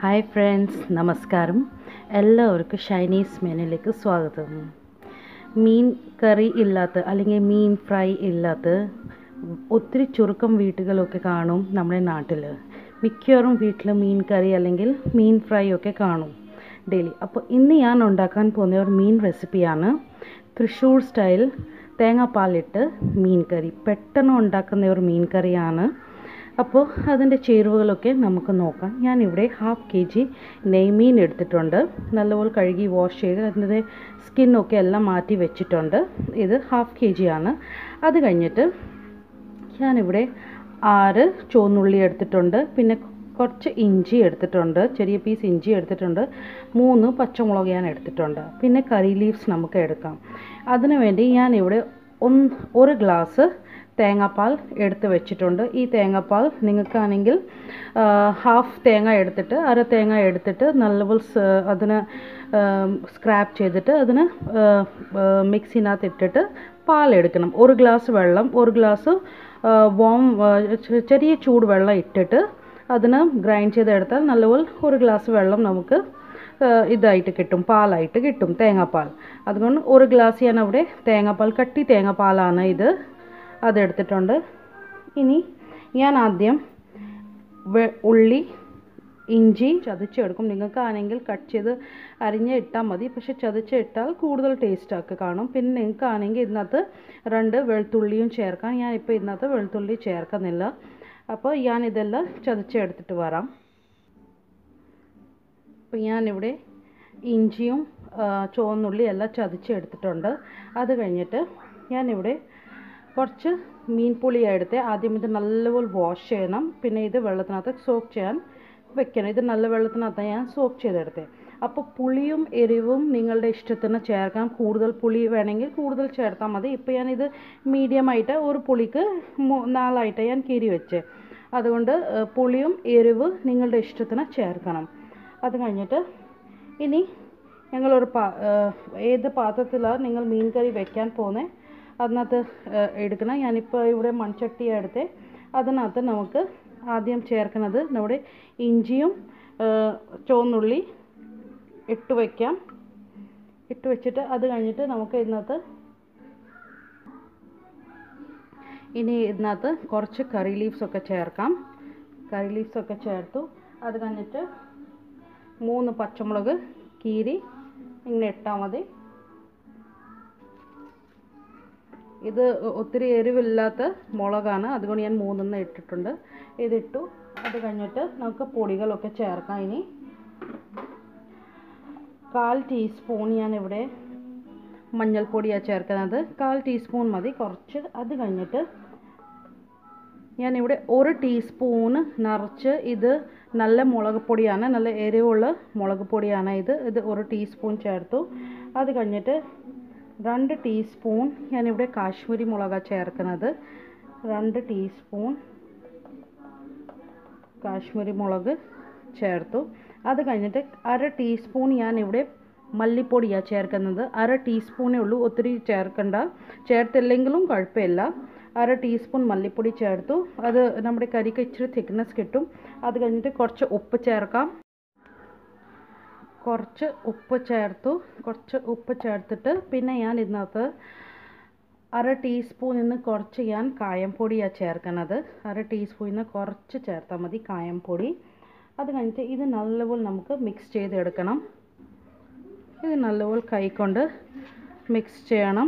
hi friends നമസ്കാരം എല്ലാവർക്കും ഷൈനീസ് മെനുവിലേക്ക് സ്വാഗതം മീൻ കറി ഇല്ലാത്ത അല്ലെങ്കിൽ മീൻ ഫ്രൈ ഇല്ലാത്ത ഒത്തിരി ചുരുക്കം വീട്ടുകളൊക്കെ കാണും നമ്മുടെ നാട്ടിൽ മിക്കവാറും വീട്ടിൽ മീൻ കറി അല്ലെങ്കിൽ മീൻ ഫ്രൈ ഒക്കെ കാണും ഡെയിലി അപ്പോൾ ഇന്ന് ഞാൻ ഉണ്ടാക്കാൻ പോകുന്ന ഒരു മീൻ റെസിപ്പിയാണ് തൃശ്ശൂർ സ്റ്റൈൽ തേങ്ങാപ്പാലിട്ട് മീൻ കറി പെട്ടെന്ന് ഉണ്ടാക്കുന്ന ഒരു മീൻ കറിയാണ് അപ്പോൾ അതിൻ്റെ ചേരുവകളൊക്കെ നമുക്ക് നോക്കാം ഞാനിവിടെ ഹാഫ് കെ ജി നെയ്മീൻ എടുത്തിട്ടുണ്ട് നല്ലപോലെ കഴുകി വാഷ് ചെയ്ത് അതിൻ്റെ സ്കിന്നൊക്കെ എല്ലാം മാറ്റി വെച്ചിട്ടുണ്ട് ഇത് ഹാഫ് കെ ജി ആണ് അത് കഴിഞ്ഞിട്ട് ഞാനിവിടെ ആറ് ചുവന്നുള്ളി എടുത്തിട്ടുണ്ട് പിന്നെ കുറച്ച് ഇഞ്ചി എടുത്തിട്ടുണ്ട് ചെറിയ പീസ് ഇഞ്ചി എടുത്തിട്ടുണ്ട് മൂന്ന് പച്ചമുളക് ഞാൻ എടുത്തിട്ടുണ്ട് പിന്നെ കറി ലീവ്സ് നമുക്ക് എടുക്കാം അതിനു വേണ്ടി ഞാനിവിടെ ഒന്ന് ഒരു ഗ്ലാസ് തേങ്ങാപ്പാൽ എടുത്ത് വെച്ചിട്ടുണ്ട് ഈ തേങ്ങാപ്പാൽ നിങ്ങൾക്കാണെങ്കിൽ ഹാഫ് തേങ്ങ എടുത്തിട്ട് അര തേങ്ങ എടുത്തിട്ട് നല്ലപോലെ അതിന് സ്ക്രാപ്പ് ചെയ്തിട്ട് അതിന് മിക്സിനകത്ത് ഇട്ടിട്ട് പാലെടുക്കണം ഒരു ഗ്ലാസ് വെള്ളം ഒരു ഗ്ലാസ് വോം ചെറിയ ചൂട് വെള്ളം ഇട്ടിട്ട് അതിന് ഗ്രൈൻഡ് ചെയ്തെടുത്താൽ നല്ലപോലെ ഒരു ഗ്ലാസ് വെള്ളം നമുക്ക് ഇതായിട്ട് കിട്ടും പാലായിട്ട് കിട്ടും തേങ്ങാപ്പാൽ അതുകൊണ്ട് ഒരു ഗ്ലാസ് ഞാൻ അവിടെ തേങ്ങാപ്പാൽ കട്ടി തേങ്ങാപ്പാലാണ് ഇത് അതെടുത്തിട്ടുണ്ട് ഇനി ഞാൻ ആദ്യം ഉള്ളി ഇഞ്ചി ചതച്ചെടുക്കും നിങ്ങൾക്ക് ആണെങ്കിൽ കട്ട് ചെയ്ത് അരിഞ്ഞ് ഇട്ടാൽ മതി പക്ഷെ ചതച്ച് ഇട്ടാൽ കൂടുതൽ ടേസ്റ്റ് ആക്കി കാണും പിന്നെ നിങ്ങൾക്ക് ആണെങ്കിൽ ഇതിനകത്ത് രണ്ട് വെളുത്തുള്ളിയും ചേർക്കാം ഞാനിപ്പോൾ ഇതിനകത്ത് വെളുത്തുള്ളി ചേർക്കുന്നില്ല അപ്പോൾ ഞാൻ ഇതെല്ലാം ചതച്ചെടുത്തിട്ട് വരാം അപ്പോൾ ഞാനിവിടെ ഇഞ്ചിയും ചുവന്നുള്ളി എല്ലാം ചതച്ചെടുത്തിട്ടുണ്ട് അത് കഴിഞ്ഞിട്ട് ഞാനിവിടെ കുറച്ച് മീൻ പുളി എടുത്ത് ആദ്യം ഇത് നല്ലപോലെ വാഷ് ചെയ്യണം പിന്നെ ഇത് വെള്ളത്തിനകത്ത് സോക്ക് ചെയ്യാൻ വെക്കണം ഇത് നല്ല വെള്ളത്തിനകത്ത് ഞാൻ സോക്ക് ചെയ്തെടുത്തേ അപ്പോൾ പുളിയും എരിവും നിങ്ങളുടെ ഇഷ്ടത്തിന് ചേർക്കാം കൂടുതൽ പുളി വേണമെങ്കിൽ കൂടുതൽ ചേർത്താൽ മതി ഇപ്പോൾ ഞാനിത് മീഡിയം ആയിട്ട് ഒരു പുളിക്ക് നാലായിട്ട് ഞാൻ കീറി വെച്ച് അതുകൊണ്ട് പുളിയും എരിവ് നിങ്ങളുടെ ഇഷ്ടത്തിന് ചേർക്കണം അത് കഴിഞ്ഞിട്ട് ഇനി ഞങ്ങളൊരു പാ ഏത് പാത്രത്തിലാണ് നിങ്ങൾ മീൻ കറി വെക്കാൻ പോകുന്നത് അതിനകത്ത് എടുക്കണം ഞാനിപ്പോൾ ഇവിടെ മൺചട്ടി എടുത്ത് അതിനകത്ത് നമുക്ക് ആദ്യം ചേർക്കുന്നത് നമ്മുടെ ഇഞ്ചിയും ചുവന്നുള്ളി ഇട്ട് വയ്ക്കാം ഇട്ട് വെച്ചിട്ട് അത് കഴിഞ്ഞിട്ട് നമുക്ക് ഇതിനകത്ത് ഇനി ഇതിനകത്ത് കുറച്ച് കറി ലീവ്സ് ഒക്കെ ചേർക്കാം കറി ലീവ്സ് ഒക്കെ ചേർത്തു അത് കഴിഞ്ഞിട്ട് മൂന്ന് പച്ചമുളക് കീരി ഇങ്ങനെ ഇട്ടാൽ മതി ഇത് ഒത്തിരി എരിവില്ലാത്ത മുളകാണ് അതുകൊണ്ട് ഞാൻ മൂന്നെണ്ണം ഇട്ടിട്ടുണ്ട് ഇതിട്ടു അത് കഴിഞ്ഞിട്ട് നമുക്ക് പൊടികളൊക്കെ ചേർക്കാം ഇനി കാൽ ടീസ്പൂൺ ഞാനിവിടെ മഞ്ഞൾപ്പൊടിയാണ് ചേർക്കുന്നത് കാൽ ടീസ്പൂൺ മതി കുറച്ച് അത് കഴിഞ്ഞിട്ട് ഞാനിവിടെ ഒരു ടീസ്പൂണ് നിറച്ച് ഇത് നല്ല മുളക് പൊടിയാണ് നല്ല എരിവുള്ള മുളക് പൊടിയാണ് ഇത് ഇത് ഒരു ടീസ്പൂൺ ചേർത്തു അത് കഴിഞ്ഞിട്ട് രണ്ട് ടീസ്പൂൺ ഞാനിവിടെ കാശ്മീരി മുളക് ചേർക്കുന്നത് രണ്ട് ടീസ്പൂൺ കാശ്മീരി മുളക് ചേർത്തു അത് കഴിഞ്ഞിട്ട് അര ടീസ്പൂൺ ഞാനിവിടെ മല്ലിപ്പൊടിയാണ് ചേർക്കുന്നത് അര ടീസ്പൂണേ ഉള്ളൂ ഒത്തിരി ചേർക്കണ്ട ചേർത്തില്ലെങ്കിലും കുഴപ്പമില്ല അര ടീസ്പൂൺ മല്ലിപ്പൊടി ചേർത്തു അത് നമ്മുടെ കറിക്ക് ഇച്ചിരി തിക്നെസ് കിട്ടും അത് കഴിഞ്ഞിട്ട് കുറച്ച് ഉപ്പ് ചേർക്കാം കുറച്ച് ഉപ്പ് ചേർത്തു കുറച്ച് ഉപ്പ് ചേർത്തിട്ട് പിന്നെ ഞാൻ ഇതിനകത്ത് അര ടീസ്പൂണിൽ നിന്ന് കുറച്ച് ഞാൻ കായംപൊടിയാണ് ചേർക്കുന്നത് അര ടീസ്പൂണിൽ നിന്ന് കുറച്ച് ചേർത്താൽ മതി കായംപൊടി അത് കഴിഞ്ഞിട്ട് ഇത് നല്ലപോലെ നമുക്ക് മിക്സ് ചെയ്തെടുക്കണം ഇത് നല്ലപോലെ കൈകൊണ്ട് മിക്സ് ചെയ്യണം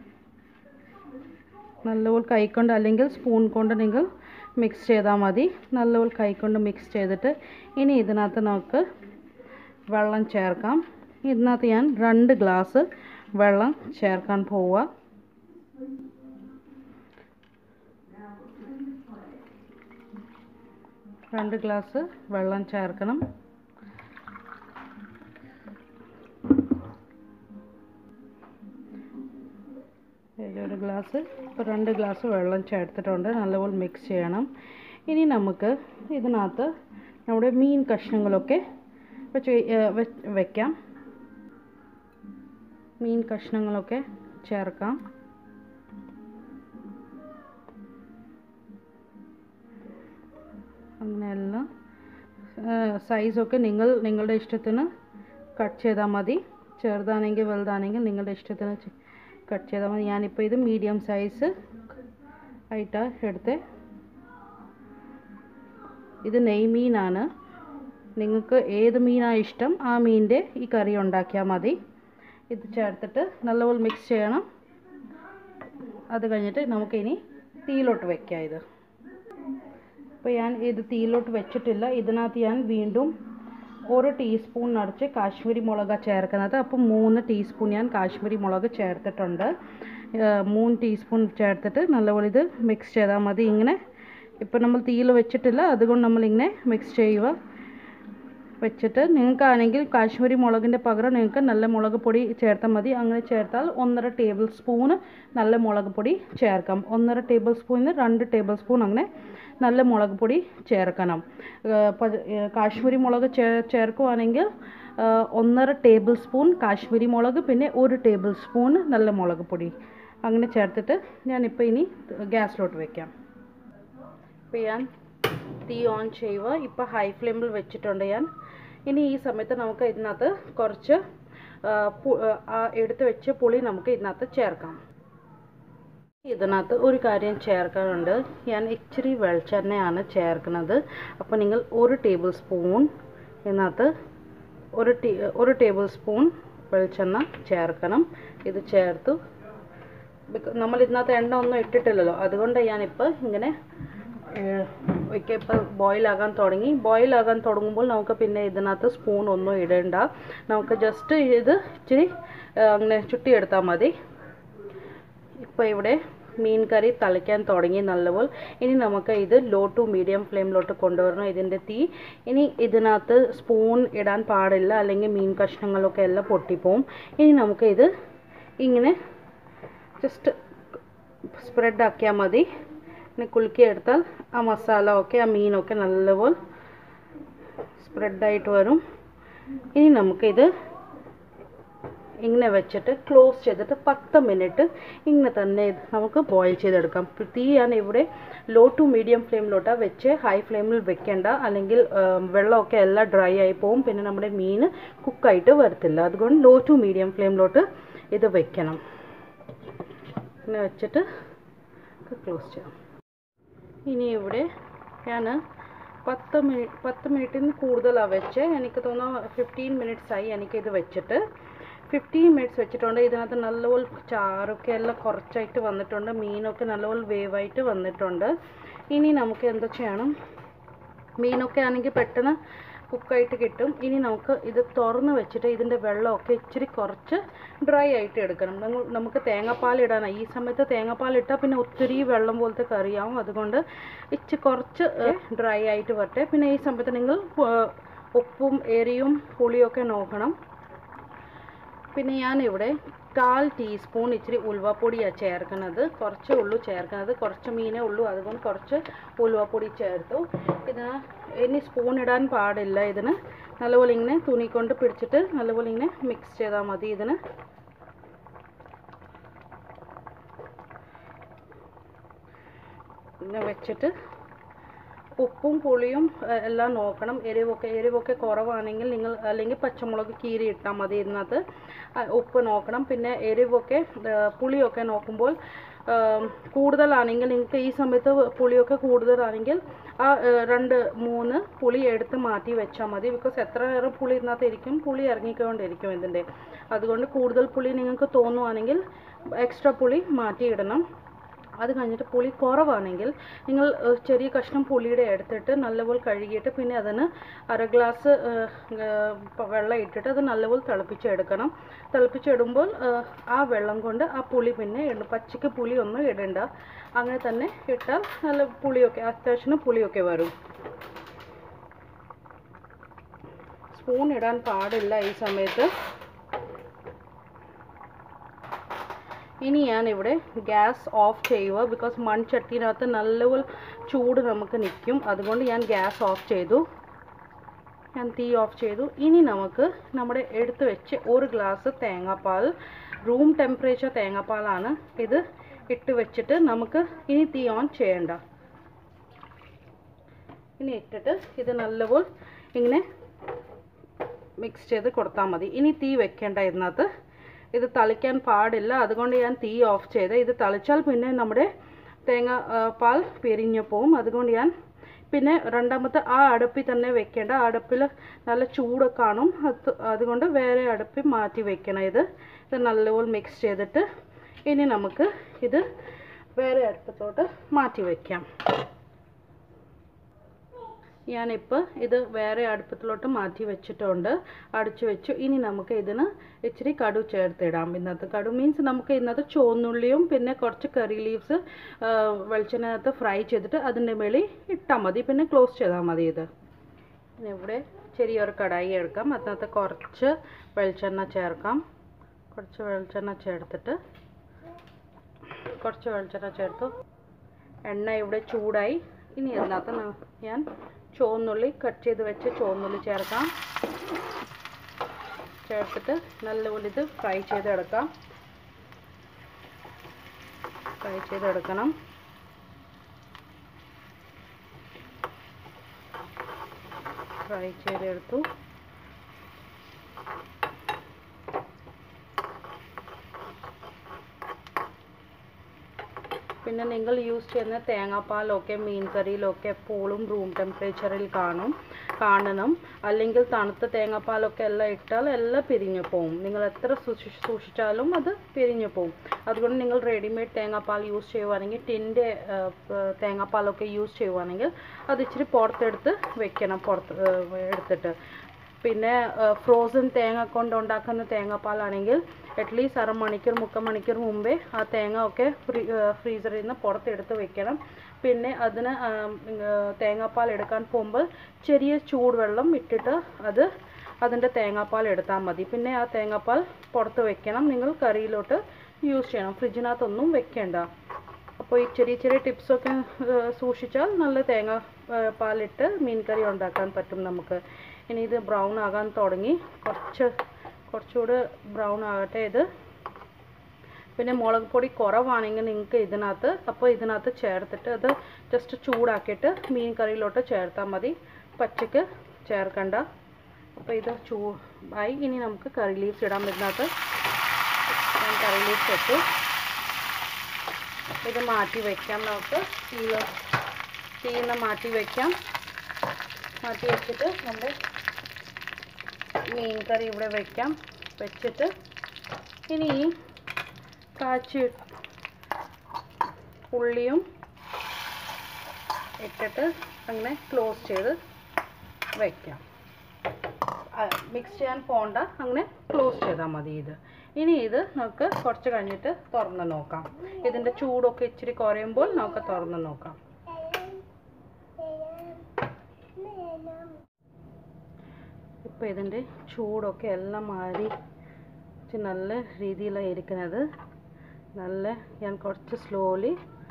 നല്ലപോലെ കൈകൊണ്ട് അല്ലെങ്കിൽ സ്പൂൺ കൊണ്ട് നിങ്ങൾ മിക്സ് ചെയ്താൽ മതി നല്ലപോലെ കൈകൊണ്ട് മിക്സ് ചെയ്തിട്ട് ഇനി ഇതിനകത്ത് നമുക്ക് വെള്ളം ചേർക്കാം ഇതിനകത്ത് ഞാൻ രണ്ട് ഗ്ലാസ് വെള്ളം ചേർക്കാൻ പോവുക രണ്ട് ഗ്ലാസ് വെള്ളം ചേർക്കണം ഒരു ഗ്ലാസ് ഇപ്പോൾ രണ്ട് ഗ്ലാസ് വെള്ളം ചേർത്തിട്ടുണ്ട് നല്ലപോലെ മിക്സ് ചെയ്യണം ഇനി നമുക്ക് ഇതിനകത്ത് നമ്മുടെ മീൻ കഷ്ണങ്ങളൊക്കെ വെച്ച് വെക്കാം മീൻ കഷ്ണങ്ങളൊക്കെ ചേർക്കാം അങ്ങനെയെല്ലാം സൈസൊക്കെ നിങ്ങൾ നിങ്ങളുടെ ഇഷ്ടത്തിന് കട്ട് ചെയ്താൽ മതി ചെറുതാണെങ്കിൽ വലുതാണെങ്കിൽ നിങ്ങളുടെ ഇഷ്ടത്തിന് കട്ട് ചെയ്താൽ മതി ഞാനിപ്പോൾ ഇത് മീഡിയം സൈസ് ആയിട്ടാണ് എടുത്തത് ഇത് നെയ്മീനാണ് നിങ്ങൾക്ക് ഏത് മീനാണ് ഇഷ്ടം ആ മീനിൻ്റെ ഈ കറി ഉണ്ടാക്കിയാൽ മതി ഇത് ചേർത്തിട്ട് നല്ലപോലെ മിക്സ് ചെയ്യണം അത് കഴിഞ്ഞിട്ട് നമുക്കിനി തീയിലോട്ട് വെക്കാം ഇത് ഇപ്പോൾ ഞാൻ ഇത് തീയിലോട്ട് വെച്ചിട്ടില്ല ഇതിനകത്ത് ഞാൻ വീണ്ടും ഒരു ടീസ്പൂൺ നിറച്ച് കാശ്മീരി മുളക് ചേർക്കുന്നത് അപ്പോൾ മൂന്ന് ടീസ്പൂൺ ഞാൻ കാശ്മീരി മുളക് ചേർത്തിട്ടുണ്ട് മൂന്ന് ടീസ്പൂൺ ചേർത്തിട്ട് നല്ലപോലെ ഇത് മിക്സ് ചെയ്താൽ മതി ഇങ്ങനെ ഇപ്പോൾ നമ്മൾ തീയിൽ വെച്ചിട്ടില്ല അതുകൊണ്ട് നമ്മളിങ്ങനെ മിക്സ് ചെയ്യുക വെച്ചിട്ട് നിങ്ങൾക്കാണെങ്കിൽ കാശ്മീരി മുളകിൻ്റെ പകരം നിങ്ങൾക്ക് നല്ല മുളക് പൊടി ചേർത്താൽ മതി അങ്ങനെ ചേർത്താൽ ഒന്നര ടേബിൾ സ്പൂണ് നല്ല മുളക് പൊടി ചേർക്കാം ഒന്നര ടേബിൾ സ്പൂണിന് രണ്ട് ടേബിൾ സ്പൂൺ അങ്ങനെ നല്ല മുളക് പൊടി ചേർക്കണം കാശ്മീരി മുളക് ചേ ചേർക്കുവാണെങ്കിൽ ഒന്നര ടേബിൾ സ്പൂൺ കാശ്മീരി മുളക് പിന്നെ ഒരു ടേബിൾ സ്പൂൺ നല്ല മുളക് പൊടി അങ്ങനെ ചേർത്തിട്ട് ഞാനിപ്പോൾ ഇനി ഗ്യാസിലോട്ട് വെക്കാം ഇപ്പോൾ ഞാൻ തീ ഓൺ ചെയ്യുക ഇപ്പോൾ ഹൈ ഫ്ലെയിമിൽ വെച്ചിട്ടുണ്ട് ഞാൻ ഇനി ഈ സമയത്ത് നമുക്ക് ഇതിനകത്ത് കുറച്ച് എടുത്ത് വെച്ച് പുളി നമുക്ക് ഇതിനകത്ത് ചേർക്കാം ഇതിനകത്ത് ഒരു കാര്യം ചേർക്കാനുണ്ട് ഞാൻ ഇച്ചിരി വെളിച്ചെണ്ണയാണ് ചേർക്കുന്നത് അപ്പോൾ നിങ്ങൾ ഒരു ടേബിൾ സ്പൂൺ ഇതിനകത്ത് ഒരു ടീ ഒരു ടേബിൾ സ്പൂൺ വെളിച്ചെണ്ണ ചേർക്കണം ഇത് ചേർത്തു നമ്മൾ ഇതിനകത്ത് എണ്ണ ഒന്നും ഇട്ടിട്ടില്ലല്ലോ അതുകൊണ്ട് ഞാനിപ്പോൾ ഇങ്ങനെ ഒക്കെ ഇപ്പോൾ ബോയിലാകാൻ തുടങ്ങി ബോയിലാകാൻ തുടങ്ങുമ്പോൾ നമുക്ക് പിന്നെ ഇതിനകത്ത് സ്പൂൺ ഒന്നും ഇടേണ്ട നമുക്ക് ജസ്റ്റ് ഇത് ഇച്ചിരി അങ്ങനെ ചുട്ടിയെടുത്താൽ മതി ഇപ്പോൾ ഇവിടെ മീൻ കറി തളിക്കാൻ തുടങ്ങി നല്ലപോലെ ഇനി നമുക്ക് ഇത് ലോ ടു മീഡിയം ഫ്ലെയിമിലോട്ട് കൊണ്ടുവരണം ഇതിൻ്റെ തീ ഇനി ഇതിനകത്ത് സ്പൂൺ ഇടാൻ പാടില്ല അല്ലെങ്കിൽ മീൻ കഷ്ണങ്ങളൊക്കെ എല്ലാം പൊട്ടിപ്പോവും ഇനി നമുക്ക് ഇത് ഇങ്ങനെ ജസ്റ്റ് സ്പ്രെഡ് ആക്കിയാൽ മതി പിന്നെ കുലുക്കി എടുത്താൽ ആ മസാല ഒക്കെ ആ മീനൊക്കെ നല്ലപോലെ സ്പ്രെഡായിട്ട് വരും ഇനി നമുക്കിത് ഇങ്ങനെ വെച്ചിട്ട് ക്ലോസ് ചെയ്തിട്ട് പത്ത് മിനിറ്റ് ഇങ്ങനെ തന്നെ ഇത് നമുക്ക് ബോയിൽ ചെയ്തെടുക്കാം തീ ഞാൻ ഇവിടെ ലോ ടു മീഡിയം ഫ്ലെയിമിലോട്ടാണ് വെച്ച് ഹൈ ഫ്ലെയിമിൽ വെക്കേണ്ട അല്ലെങ്കിൽ വെള്ളമൊക്കെ എല്ലാം ഡ്രൈ ആയി പോകും പിന്നെ നമ്മുടെ മീൻ കുക്കായിട്ട് വരത്തില്ല അതുകൊണ്ട് ലോ ടു മീഡിയം ഫ്ലെയിമിലോട്ട് ഇത് വെക്കണം ഇങ്ങനെ വെച്ചിട്ട് ക്ലോസ് ചെയ്യാം ഇനി ഇവിടെ ഞാൻ പത്ത് മിനിറ്റ് പത്ത് മിനിറ്റിന് കൂടുതലാണ് വെച്ച് എനിക്ക് തോന്നുന്നു ഫിഫ്റ്റീൻ മിനിറ്റ്സ് ആയി എനിക്കിത് വെച്ചിട്ട് ഫിഫ്റ്റീൻ മിനിറ്റ്സ് വെച്ചിട്ടുണ്ട് ഇതിനകത്ത് നല്ലപോലെ ചാറൊക്കെ എല്ലാം കുറച്ചായിട്ട് വന്നിട്ടുണ്ട് മീനൊക്കെ നല്ലപോലെ വേവായിട്ട് വന്നിട്ടുണ്ട് ഇനി നമുക്ക് എന്താ ചെയ്യണം മീനൊക്കെ ആണെങ്കിൽ പെട്ടെന്ന് കുക്കായിട്ട് കിട്ടും ഇനി നമുക്ക് ഇത് തുറന്ന് വെച്ചിട്ട് ഇതിൻ്റെ വെള്ളമൊക്കെ ഇച്ചിരി കുറച്ച് ഡ്രൈ ആയിട്ട് എടുക്കണം നമ്മൾ നമുക്ക് തേങ്ങാപ്പാൽ ഇടാനാണ് ഈ സമയത്ത് തേങ്ങാപ്പാൽ ഇട്ടാൽ പിന്നെ ഒത്തിരി വെള്ളം പോലത്തെ കറിയാവും അതുകൊണ്ട് ഇച്ചിരി കുറച്ച് ഡ്രൈ ആയിട്ട് വരട്ടെ പിന്നെ ഈ സമയത്ത് നിങ്ങൾ ഉപ്പും എരിയും പുളിയൊക്കെ നോക്കണം പിന്നെ ഞാനിവിടെ കാൽ ടീസ്പൂൺ ഇച്ചിരി ഉലുവപ്പൊടിയാണ് ചേർക്കുന്നത് കുറച്ച് ഉള്ളു ചേർക്കുന്നത് കുറച്ച് മീനേ ഉള്ളൂ അതുകൊണ്ട് കുറച്ച് ഉലുവപ്പൊടി ചേർത്തു ഇത് ഇനി സ്പൂൺ ഇടാൻ പാടില്ല ഇതിന് നല്ലപോലെ ഇങ്ങനെ തുണി കൊണ്ട് പിടിച്ചിട്ട് നല്ലപോലെ ഇങ്ങനെ മിക്സ് ചെയ്താൽ മതി ഇതിന് ഇങ്ങനെ വെച്ചിട്ട് ഉപ്പും പുളിയും എല്ലാം നോക്കണം എരിവൊക്കെ എരിവൊക്കെ കുറവാണെങ്കിൽ നിങ്ങൾ അല്ലെങ്കിൽ പച്ചമുളക് കീറി ഇട്ടാൽ മതി ഇതിനകത്ത് ഉപ്പ് നോക്കണം പിന്നെ എരിവൊക്കെ പുളിയൊക്കെ നോക്കുമ്പോൾ കൂടുതലാണെങ്കിൽ നിങ്ങൾക്ക് ഈ സമയത്ത് പുളിയൊക്കെ കൂടുതലാണെങ്കിൽ ആ രണ്ട് മൂന്ന് പുളി എടുത്ത് മാറ്റി വെച്ചാൽ മതി ബിക്കോസ് എത്ര നേരം പുളി ഇതിനകത്ത് ഇരിക്കും പുളി ഇറങ്ങിക്കൊണ്ടിരിക്കും ഇതിൻ്റെ അതുകൊണ്ട് കൂടുതൽ പുളി നിങ്ങൾക്ക് തോന്നുവാണെങ്കിൽ എക്സ്ട്രാ പുളി മാറ്റിയിടണം അത് കഴിഞ്ഞിട്ട് പുളി കുറവാണെങ്കിൽ നിങ്ങൾ ചെറിയ കഷ്ണം പുളിയുടെ എടുത്തിട്ട് നല്ലപോലെ കഴുകിയിട്ട് പിന്നെ അതിന് അര ഗ്ലാസ് വെള്ളം ഇട്ടിട്ട് അത് നല്ലപോലെ തിളപ്പിച്ചെടുക്കണം തിളപ്പിച്ചിടുമ്പോൾ ആ വെള്ളം കൊണ്ട് ആ പുളി പിന്നെ ഇടണം പച്ചയ്ക്ക് പുളി ഒന്നും ഇടണ്ട അങ്ങനെ തന്നെ ഇട്ടാൽ നല്ല പുളിയൊക്കെ അത്യാവശ്യം പുളിയൊക്കെ വരും സ്പൂൺ ഇടാൻ പാടില്ല ഈ സമയത്ത് ഇനി ഞാനിവിടെ ഗ്യാസ് ഓഫ് ചെയ്യുക ബിക്കോസ് മൺചട്ടിനകത്ത് നല്ലപോലെ ചൂട് നമുക്ക് നിൽക്കും അതുകൊണ്ട് ഞാൻ ഗ്യാസ് ഓഫ് ചെയ്തു ഞാൻ തീ ഓഫ് ചെയ്തു ഇനി നമുക്ക് നമ്മുടെ എടുത്ത് വെച്ച് ഒരു ഗ്ലാസ് തേങ്ങാപ്പാൽ റൂം ടെമ്പറേച്ചർ തേങ്ങാപ്പാലാണ് ഇത് ഇട്ട് വെച്ചിട്ട് നമുക്ക് ഇനി തീ ഓൺ ചെയ്യണ്ട ഇനി ഇട്ടിട്ട് ഇത് നല്ലപോലെ ഇങ്ങനെ മിക്സ് ചെയ്ത് കൊടുത്താൽ മതി ഇനി തീ വെക്കേണ്ട ഇതിനകത്ത് ഇത് തളിക്കാൻ പാടില്ല അതുകൊണ്ട് ഞാൻ തീ ഓഫ് ചെയ്ത് ഇത് തളിച്ചാൽ പിന്നെ നമ്മുടെ തേങ്ങ ആ, പാൽ പിരിഞ്ഞു പോവും അതുകൊണ്ട് ഞാൻ പിന്നെ രണ്ടാമത്തെ ആ അടുപ്പിൽ തന്നെ വെക്കേണ്ട ആ അടുപ്പിൽ നല്ല ചൂട് കാണും അത് അതുകൊണ്ട് വേറെ അടുപ്പിൽ മാറ്റി വെക്കണം ഇത് ഇത് നല്ലപോലെ മിക്സ് ചെയ്തിട്ട് ഇനി നമുക്ക് ഇത് വേറെ അടുപ്പത്തോട്ട് മാറ്റി വയ്ക്കാം ഞാനിപ്പോൾ ഇത് വേറെ അടുപ്പത്തിലോട്ട് മാറ്റി വെച്ചിട്ടുണ്ട് അടച്ചു വെച്ചു ഇനി നമുക്ക് ഇതിന് ഇച്ചിരി കടു ചേർത്തിടാം ഇന്നത്തെ കടു മീൻസ് നമുക്ക് ഇന്നത്തെ ചുവന്നുള്ളിയും പിന്നെ കുറച്ച് കറി ലീവ്സ് വെളിച്ചെണ്ണകത്ത് ഫ്രൈ ചെയ്തിട്ട് അതിൻ്റെ മേളിൽ ഇട്ടാൽ മതി പിന്നെ ക്ലോസ് ചെയ്താൽ മതി ഇത് ഇനി ഇവിടെ ചെറിയൊരു കടായി എടുക്കാം അതിനകത്ത് കുറച്ച് വെളിച്ചെണ്ണ ചേർക്കാം കുറച്ച് വെളിച്ചെണ്ണ ചേർത്തിട്ട് കുറച്ച് വെളിച്ചെണ്ണ ചേർത്തു എണ്ണ ഇവിടെ ചൂടായി ഇനി അതിനകത്ത് ന- ഞാൻ ചുവന്നുള്ളി കട്ട് ചെയ്ത് വെച്ച് ചുവന്നുള്ളി ചേർക്കാം ചേർത്തിട്ട് നല്ലപോലെ ഇത് ഫ്രൈ ചെയ്തെടുക്കാം ഫ്രൈ ചെയ്തെടുക്കണം ഫ്രൈ ചെയ്തെടുത്തു പിന്നെ നിങ്ങൾ യൂസ് ചെയ്യുന്ന തേങ്ങാപ്പാലൊക്കെ മീൻ കറിയിലൊക്കെ എപ്പോഴും റൂം ടെമ്പറേച്ചറിൽ കാണും കാണണം അല്ലെങ്കിൽ തണുത്ത തേങ്ങാപ്പാലൊക്കെ എല്ലാം ഇട്ടാൽ എല്ലാം പിരിഞ്ഞു പോകും നിങ്ങൾ എത്ര സൂക്ഷി സൂക്ഷിച്ചാലും അത് പിരിഞ്ഞു പോകും അതുകൊണ്ട് നിങ്ങൾ റെഡിമെയ്ഡ് തേങ്ങാപ്പാൽ യൂസ് ചെയ്യുവാണെങ്കിൽ ടിൻ്റെ തേങ്ങാപ്പാലൊക്കെ യൂസ് ചെയ്യുവാണെങ്കിൽ അത് ഇച്ചിരി പുറത്തെടുത്ത് വെക്കണം പുറത്ത് ഏഹ്, എടുത്തിട്ട് പിന്നെ ഫ്രോസൺ തേങ്ങ കൊണ്ട് ഉണ്ടാക്കുന്ന തേങ്ങാപ്പാലാണെങ്കിൽ അറ്റ്ലീസ്റ്റ് അരമണിക്കൂർ മുക്കാൽ മണിക്കൂർ മുമ്പേ ആ തേങ്ങ ഒക്കെ ഫ്രീ ഫ്രീസറിൽ നിന്ന് പുറത്തെടുത്ത് വെക്കണം പിന്നെ അതിന് ആം, ആ, തേങ്ങാപ്പാൽ എടുക്കാൻ പോകുമ്പോൾ ചെറിയ ചൂടുവെള്ളം ഇട്ടിട്ട് അത് അതിൻ്റെ തേങ്ങാപ്പാൽ എടുത്താൽ മതി പിന്നെ ആ തേങ്ങാപ്പാൽ പുറത്ത് വെക്കണം നിങ്ങൾ കറിയിലോട്ട് യൂസ് ചെയ്യണം ഫ്രിഡ്ജിനകത്തൊന്നും വെക്കേണ്ട അപ്പോൾ ഈ ചെറിയ ചെറിയ ടിപ്സൊക്കെ സൂക്ഷിച്ചാൽ നല്ല തേങ്ങ ആ, പാലിട്ട് മീൻ കറി ഉണ്ടാക്കാൻ പറ്റും നമുക്ക് ഇനി ഇത് ബ്രൗൺ ആകാൻ തുടങ്ങി കുറച്ച് കുറച്ചുകൂടെ ബ്രൗൺ ആകട്ടെ ഇത് പിന്നെ മുളക് പൊടി കുറവാണെങ്കിൽ നിങ്ങൾക്ക് ഇതിനകത്ത് അപ്പോൾ ഇതിനകത്ത് ചേർത്തിട്ട് അത് ജസ്റ്റ് ചൂടാക്കിയിട്ട് മീൻ കറിയിലോട്ട് ചേർത്താൽ മതി പച്ചക്ക് ചേർക്കണ്ട അപ്പോൾ ഇത് ചൂ ആയി ഇനി നമുക്ക് കറി ലീവ്സ് ഇടാം ഇതിനകത്ത് ഞാൻ കറി ലീവ്സ് ഇട്ടു ഇത് മാറ്റി വയ്ക്കാം നമുക്ക് തീ തീയിൽ നിന്ന് മാറ്റി വയ്ക്കാം മാറ്റി വെച്ചിട്ട് നമ്മുടെ മീൻ കറി ഇവിടെ വയ്ക്കാം വെച്ചിട്ട് ഇനി ഈ കാച്ചി ഉള്ളിയും ഇട്ടിട്ട് അങ്ങനെ ക്ലോസ് ചെയ്ത് വയ്ക്കാം മിക്സ് ചെയ്യാൻ പോണ്ട അങ്ങനെ ക്ലോസ് ചെയ്താൽ മതി ഇത് ഇനി ഇത് നമുക്ക് കുറച്ച് കഴിഞ്ഞിട്ട് തുറന്ന് നോക്കാം ഇതിൻ്റെ ചൂടൊക്കെ ഇച്ചിരി കുറയുമ്പോൾ നമുക്ക് തുറന്ന് നോക്കാം ഇപ്പോൾ ഇതിൻ്റെ ചൂടൊക്കെ എല്ലാം മാറി ഇച്ചിരി നല്ല രീതിയിലാണ് ഇരിക്കുന്നത് നല്ല ഞാൻ കുറച്ച് സ്ലോലി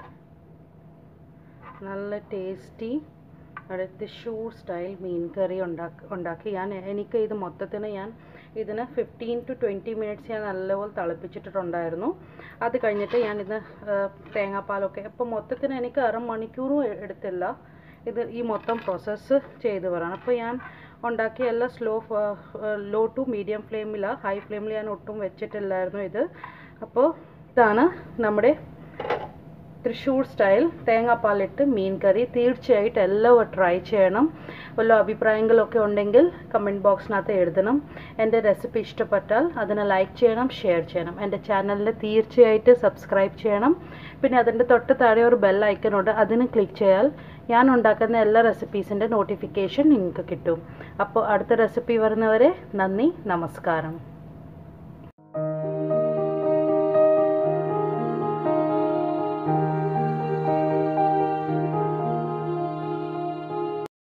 നല്ല ടേസ്റ്റി അവിടെ തൃശ്ശൂർ സ്റ്റൈൽ മീൻ കറി ഉണ്ടാക്കി ഉണ്ടാക്കി ഞാൻ എനിക്ക് ഇത് മൊത്തത്തിന് ഞാൻ ഇതിന് ഫിഫ്റ്റീൻ ടു ട്വൻറ്റി മിനിറ്റ്സ് ഞാൻ നല്ലപോലെ തിളപ്പിച്ചിട്ടുണ്ടായിരുന്നു അത് കഴിഞ്ഞിട്ട് ഞാൻ ഇത് തേങ്ങാപ്പാലൊക്കെ അപ്പോൾ മൊത്തത്തിന് എനിക്ക് അരമണിക്കൂറും എ- എടുത്തില്ല ഇത് ഈ മൊത്തം പ്രോസസ്സ് ചെയ്ത് വരണം അപ്പോൾ ഞാൻ ഉണ്ടാക്കിയ എല്ലാം സ്ലോ ലോ ടു മീഡിയം ഫ്ലെയിമിലാണ് ഹൈ ഫ്ലെയിമിൽ ഞാൻ ഒട്ടും വെച്ചിട്ടില്ലായിരുന്നു ഇത് അപ്പോൾ ഇതാണ് നമ്മുടെ തൃശ്ശൂർ സ്റ്റൈൽ തേങ്ങാപ്പാലിട്ട് മീൻ കറി തീർച്ചയായിട്ടും എല്ലാവരും ട്രൈ ചെയ്യണം വല്ല അഭിപ്രായങ്ങളൊക്കെ ഉണ്ടെങ്കിൽ കമൻറ്റ് ബോക്സിനകത്ത് എഴുതണം എൻ്റെ റെസിപ്പി ഇഷ്ടപ്പെട്ടാൽ അതിനെ ലൈക്ക് ചെയ്യണം ഷെയർ ചെയ്യണം എൻ്റെ ചാനലിൽ തീർച്ചയായിട്ടും സബ്സ്ക്രൈബ് ചെയ്യണം പിന്നെ അതിൻ്റെ തൊട്ട് താഴെ ഒരു ബെൽ ഐക്കണുണ്ട് അതിന് ക്ലിക്ക് ചെയ്താൽ ഞാൻ ഉണ്ടാക്കുന്ന എല്ലാ റെസിപ്പീസിൻ്റെ നോട്ടിഫിക്കേഷൻ നിങ്ങൾക്ക് കിട്ടും അപ്പോൾ അടുത്ത റെസിപ്പി വരുന്നവരെ നന്ദി നമസ്കാരം